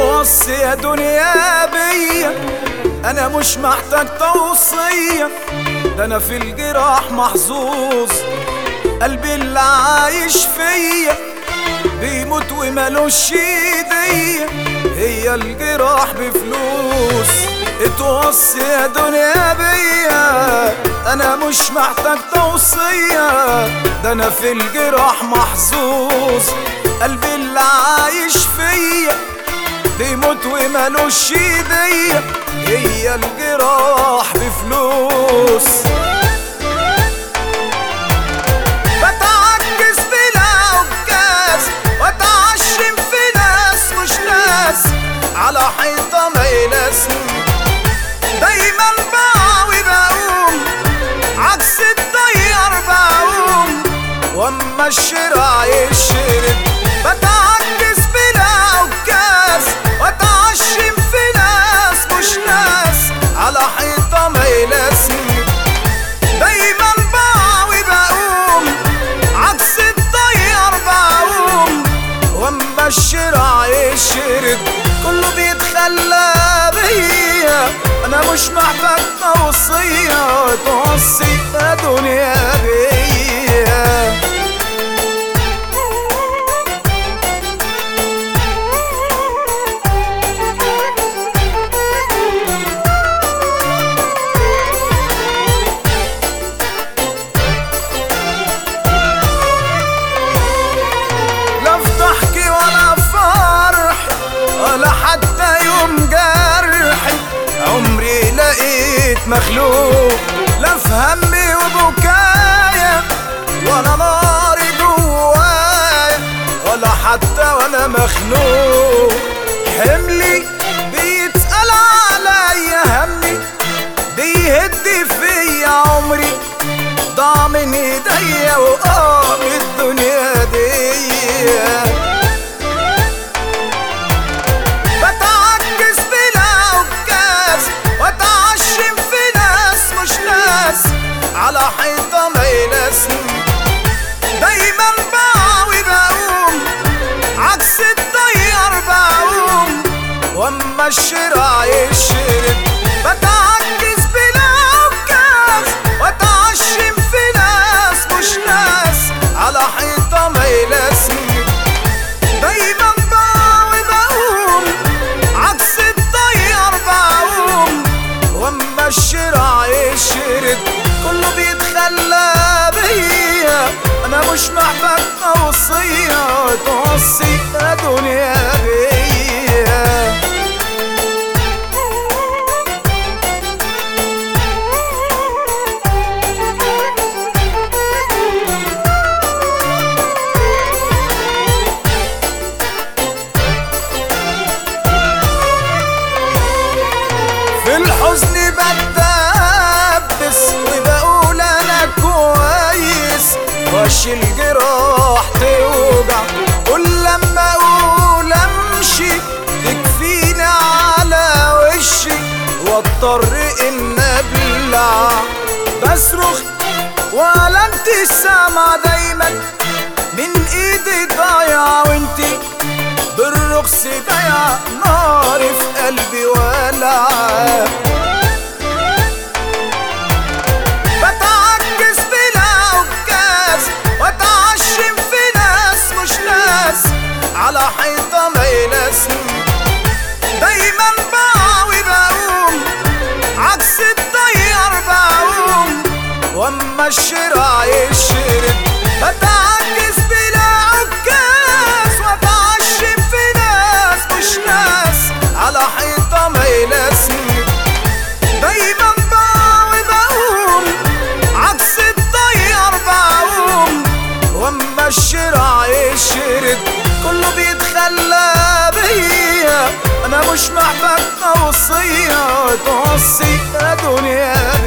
توصي يا دنيا بيا انا مش محتاج توصية ده انا في الجراح محظوظ قلبي اللي عايش فيا بيموت ومالوش ايديا هي الجراح بفلوس اتوصي يا دنيا بيا انا مش محتاج توصية ده انا في الجراح محظوظ قلبي اللي عايش فيا بيموت ومالوش ايديا هي الجراح بفلوس بتعجز بلا عكاز واتعشم في ناس مش ناس على حيطة ما يلاسني دايما بعوي بقوم عكس الطيار بقوم واما الشراع يشرب بتعجز بلا عكاز واتعشم في ناس مش ناس على حيطة ما يلاسني دايما بعوي بقوم عكس الطيار بقوم واما الشراع يشرب كله بيتخلى بيا انا مش محتاج توصية توصي يا دنيا بيا لا في ضحكي ولا فرح ولا حتى يوم جرحي عمري لقيت مخلوق لا في همي وبكايا ولا نار جوايا ولا حتى ولا مخنوق حملي بيتقل عليا همي بيهد فيا عمري ضاع من ايديا وقام الدنيا دي بتعجز بلا عكاز واتعشم في ناس مش ناس على حيطة ما يلاسني دايما بعوي بقوم عكس الطيار بقوم واما الشراع يشرب بتعجز بلا عكاز واتعشم في ناس مش ناس على حيطة ما يلاسني دايما بعوي بقوم عكس الطيار بقوم واما الشراع يشرد كله بيتخلى بيا انا مش محتاج توصية توصي يا دنيا بيا في الحزن بتدبس وبقول انا كويس واشيل جراح توجع كل لما اقول امشي تكفيني على وشي واضطر ان ابلع بصرخ ولا انت سامع دايما من ايدي ضايعه وانتي بالرقص ضيع نار في قلبي ولعة بتعجز بلا عكاز واتعشم في ناس مش ناس على حيطة ما يلاسني دايما بعوي بقوم عكس الطيار بقوم واما الشراع يشرب بتعجز بلا عكاز واتعشم في ناس مش ناس على حيطة ما يلاسني دايما بعوي بقوم عكس الطيار بقوم واما الشراع يشرد كله بيتخلى بيا انا مش محتاج توصية توصي يا دنيا